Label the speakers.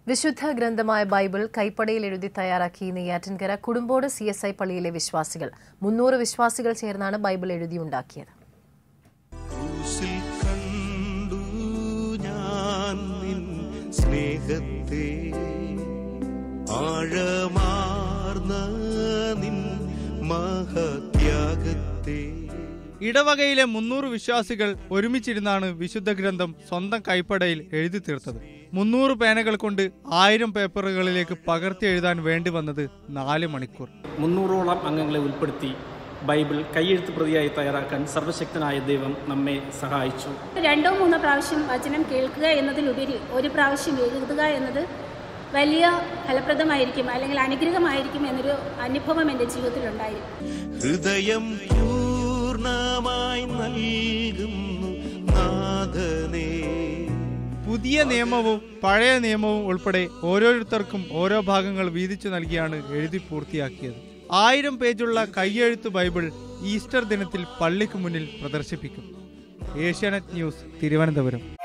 Speaker 1: വിശുദ്ധ ഗ്രന്ഥമായ ബൈബിൾ കൈപ്പടയിൽ എഴുതി തയ്യാറാക്കി നെയ്യാറ്റിൻകര കുടുംബോട് സി എസ് ഐ പള്ളിയിലെ വിശ്വാസികൾ മുന്നൂറ് വിശ്വാസികൾ ചേർന്നാണ് ബൈബിൾ എഴുതിയുണ്ടാക്കിയത്
Speaker 2: ക്രൂശിൽ കണ്ടു ഞാൻ നിൻ സ്നേഹത്തെ ആഴമാർന്ന നിൻ മഹത്യാഗത്തെ
Speaker 3: ഇടവകയിലെ മുന്നൂറ് വിശ്വാസികൾ ഒരുമിച്ചിരുന്നാണ് വിശുദ്ധ ഗ്രന്ഥം സ്വന്തം കൈപ്പടയിൽ എഴുതി തീർത്തത് മുന്നൂറ് പേനകൾ കൊണ്ട് ആയിരം പേപ്പറുകളിലേക്ക് പകർത്തി എഴുതാൻ വേണ്ടി വന്നത് നാല് മണിക്കൂർ
Speaker 4: മുന്നൂറോളം അംഗങ്ങളെ ഉൾപ്പെടുത്തി ബൈബിൾ കൈയെഴുത്ത് പ്രതിയായി തയ്യാറാക്കാൻ സർവശക്തനായ ദൈവം നമ്മെ സഹായിച്ചു
Speaker 5: രണ്ടോ മൂന്നോ പ്രാവശ്യം വചനം കേൾക്കുക എന്നതിലുപരി ഒരു പ്രാവശ്യം എഴുതുക എന്നത് വലിയ ഫലപ്രദമായിരിക്കും അല്ലെങ്കിൽ അനുഗ്രഹമായിരിക്കും എന്നൊരു അനുഭവം എൻ്റെ ജീവിതത്തിലുണ്ടായി
Speaker 2: ഹൃദയം പൂർണ്ണമായി നൽകുന്നു നാഥനേ
Speaker 3: പുതിയ നിയമവും പഴയ നിയമവും ഉൾപ്പെടെ ഓരോരുത്തർക്കും ഓരോ ഭാഗങ്ങൾ വീതിച്ചു നൽകിയാണ് എഴുതി പൂർത്തിയാക്കിയത് ആയിരം പേജുള്ള കയ്യെഴുത്ത് ബൈബിൾ ഈസ്റ്റർ ദിനത്തിൽ പള്ളിക്ക് മുന്നിൽ പ്രദർശിപ്പിക്കും ഏഷ്യാനെറ്റ് ന്യൂസ് തിരുവനന്തപുരം